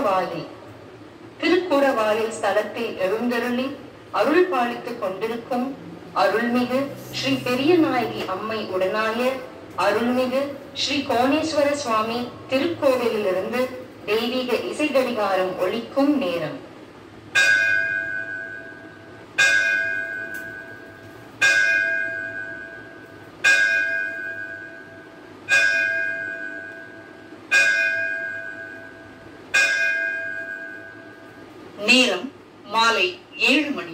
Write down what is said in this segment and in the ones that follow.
திருக்குடவாயில் திருக்குடவாயில் ஸ்தலத்தில் எழுந்தருளி அருள் பாலித்துக் கொண்டிருக்கும் அருள்மிகு ஸ்ரீ பெரிய நாயகி அம்மை உடனாய அருள்மிகு ஸ்ரீ கோணேஸ்வர சுவாமி திருக்கோவிலிலிருந்து தெய்வீக இசை கடிகாரம் ஒலிக்கும் நேரம் நேரம் மாலை ஏழு மணி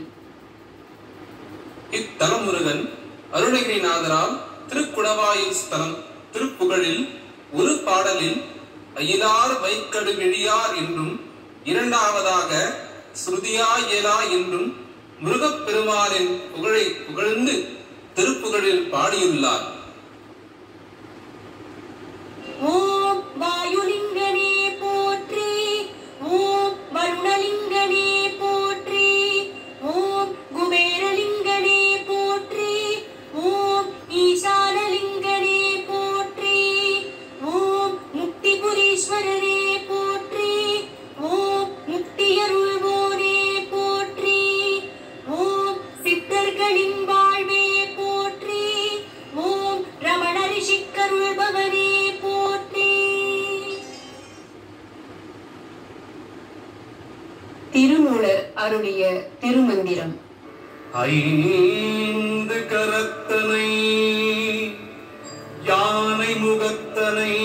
இத்தலமுருகன் அருணகிரிநாதரால் திருக்குடவாயில் ஸ்தலம் திருப்புகழில் ஒரு பாடலில் அயிலார் வைக்கடு கிழியார் என்றும் இரண்டாவதாக ஸ்ருதியா இயலா என்றும் முருகப்பெருமானின் புகழை புகழ்ந்து திருப்புகழில் பாடியுள்ளார் ஓம் வாயுலிங்கனே போற்றி ஓம் வருணலிங்கனே போற்றி ஓம் குபேரலிங்கனே போற்றி ஓம் ஈசானலிங்கனே போற்றி ஓம் முக்திபுரீஸ்வரனே போற்றி ஓம் முக்தியருள்வோனே போற்றி ஓம் சித்தர்களின் வாழ்வே போற்றி ஓம் ரமண ரிஷிக்கருள்பவனே போற்றி திருமூலர் அருளிய திருமந்திரம் ஐந்து கரத்தனை யானை முகத்தனை